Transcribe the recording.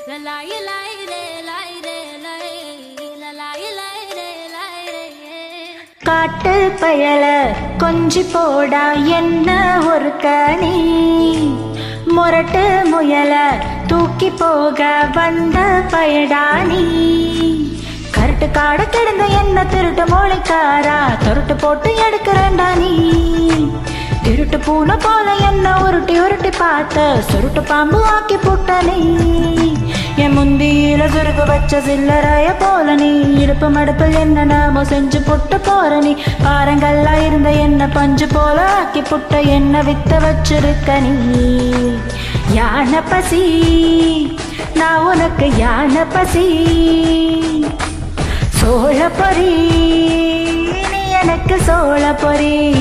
La la ye la re la re la la la ye la re la re காட்டு பயல கொஞ்சி போடா என்ன ஒரு கனி முரட்டு முயல தூக்கி போக வந்த பயடா நீ கருட்டு காட கிடந்த என்ன திருட்டு மொழிக்காரா தொருட்டு போட்டு எடுக்கிறேன்டா நீ திருட்டு பூனை போல என்ன உருட்டி உருட்டி பார்த்த சுருட்டு பாம்பு ஆக்கி புட்ட நீ என் முந்தியில சுருகு வச்ச சில்லறைய போல நீ இடுப்பு மடுப்பில் என்ன நாம செஞ்சு புட்டு போற நீ பாரங்கள்ல இருந்த என்ன பஞ்சு போல ஆக்கி புட்ட என்ன வித்த வச்சிருக்க நீ யானை பசி நான் உனக்கு யானை பசி சோழ பொறி நீ எனக்கு சோழ பொறி